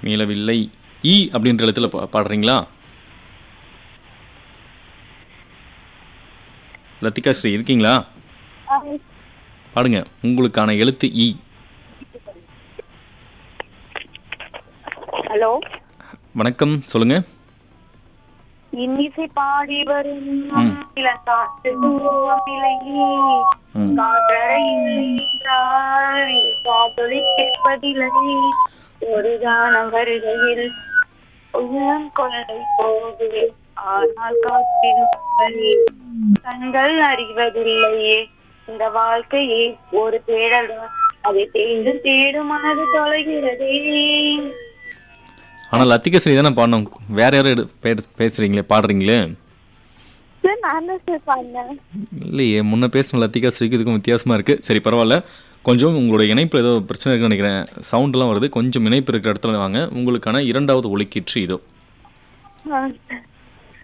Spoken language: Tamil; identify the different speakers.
Speaker 1: மீளவில்லை ஈ அப்படின்ற எழுத்துல பா- பாடுறீங்களா லத்திகா ஸ்ரீ இருக்கீங்களா பாடுங்க உங்களுக்கான எழுத்து இ
Speaker 2: ஹலோ
Speaker 1: வணக்கம் சொல்லுங்க
Speaker 2: இன்னிசை பாடி வரும் இளங்காற்று தூவமில்லையே
Speaker 1: ம்.
Speaker 2: காற்றறை இல்லை என்றால் காதொலி கேட்பதில்லை ஒரு தானம் வருகையில் உள்ளம் கொள்ளை போகுது ஆனால் காற்றிடும் வழி கண்கள் அறிவதில்லையே இந்த வாழ்க்கையே ஒரு தேடல் அதை தேடு தேடும் மனது தொலைகிறதே
Speaker 1: ஆனால் லத்திகா ஸ்ரீ தானே பாடணும் வேற யாரும் எடு- பேர் பேசுறீங்களே பாடுறீங்களே
Speaker 2: சார் நான் தான் சார் பண்ணேன்
Speaker 1: இல்லையே முன்ன பேசின லத்திகா ஸ்ரீக்கு இதுக்கும் வித்தியாசமா இருக்கு சரி பரவாயில்ல கொஞ்சம் உங்களோட இணைப்பில் ஏதோ பிரச்சனை இருக்குன்னு நினைக்கிறேன் சவுண்ட்லாம் வருது கொஞ்சம் இணைப்பு இருக்கிற இடத்துல வாங்க உங்களுக்கான இரண்டாவது ஒலிக்கீற்று இதோ
Speaker 2: ஆ, சார்.